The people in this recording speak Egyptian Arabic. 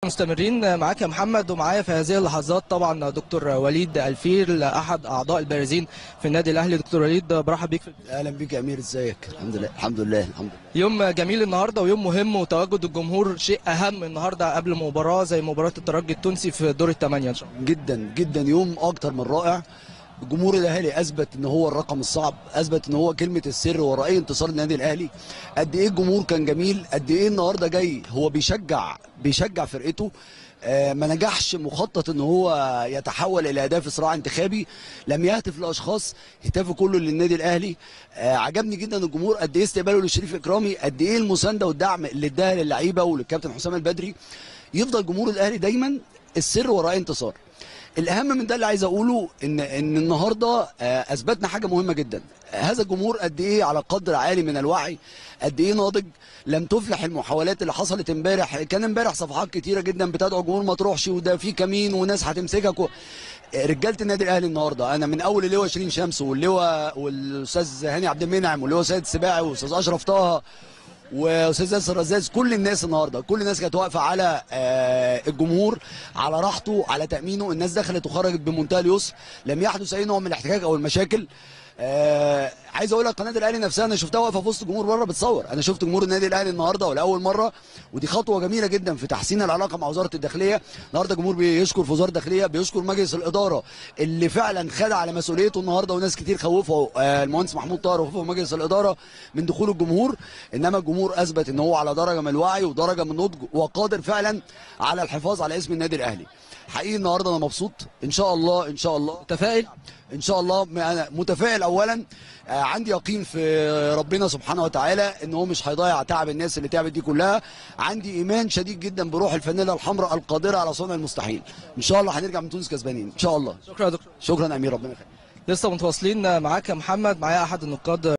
مستمرين معاك يا محمد ومعايا في هذه اللحظات طبعا دكتور وليد الفيل احد اعضاء البارزين في النادي الاهلي دكتور وليد برحب بيك في اهلا بيك يا امير ازيك الحمد لله الحمد لله الحمد لله يوم جميل النهارده ويوم مهم وتواجد الجمهور شيء اهم النهارده قبل مباراه زي مباراه الترجي التونسي في دور الثمانيه ان شاء الله جدا جدا يوم اكتر من رائع جمهور الاهلي اثبت ان هو الرقم الصعب اثبت ان هو كلمه السر وراء اي انتصار النادي الاهلي قد ايه الجمهور كان جميل قد ايه النهارده جاي هو بيشجع بيشجع فرقته آه، ما نجحش مخطط ان هو يتحول الى اداه في صراع انتخابي لم يهتف لاشخاص هتافه كله للنادي الاهلي آه، عجبني جدا الجمهور قد ايه استقباله لشريف اكرامي قد ايه المسانده والدعم اللي اداها للعيبه وللكابتن حسام البدري يفضل جمهور الاهلي دايما السر وراء انتصار الاهم من ده اللي عايز اقوله ان ان النهارده آه، اثبتنا حاجه مهمه جدا هذا الجمهور قد ايه على قدر عالي من الوعي قد ايه ناضج لم تفلح المحاولات اللي حصلت امبارح كان امبارح صفحات كتيره جدا بتدعو الجمهور ما تروحش وده في كمين وناس هتمسكك و... رجاله النادي الاهلي النهارده انا من اول اللواء شيرين شمس واللواء والاستاذ هاني عبد المنعم واللواء سيد السباعي والاستاذ اشرف طه واستاذ ياسر رزاز كل الناس النهارده كل الناس كانت واقفه على آه، الجمهور على راحته على تامينه الناس دخلت وخرجت بمنتهى اليسر لم يحدث اي نوع من الاحتكاك او المشاكل آه عايز اقول لك قناه الاهلي نفسها انا شفتها واقفه في وسط الجمهور بره بتصور انا شفت جمهور النادي الاهلي النهارده ولاول مره ودي خطوه جميله جدا في تحسين العلاقه مع وزاره الداخليه النهارده الجمهور بيشكر في وزاره الداخليه بيشكر مجلس الاداره اللي فعلا خد على مسؤوليته النهارده وناس كتير خوفوا آه المهندس محمود طاهر وخوفوا مجلس الاداره من دخول الجمهور انما الجمهور اثبت ان هو على درجه من الوعي ودرجه من النضج وقادر فعلا على الحفاظ على اسم النادي الاهلي حقيقي النهارده انا مبسوط ان شاء الله ان شاء الله متفائل ان شاء الله م- انا متفائل اولا آه، عندي يقين في ربنا سبحانه وتعالى ان هو مش هيضيع تعب الناس اللي تعبت دي كلها عندي ايمان شديد جدا بروح الفانيلا الحمراء القادره على صنع المستحيل ان شاء الله هنرجع من تونس كسبانين ان شاء الله شكرا يا دكتور شكرا يا امير ربنا يخليك لسه متواصلين معاك يا محمد معايا احد النقاد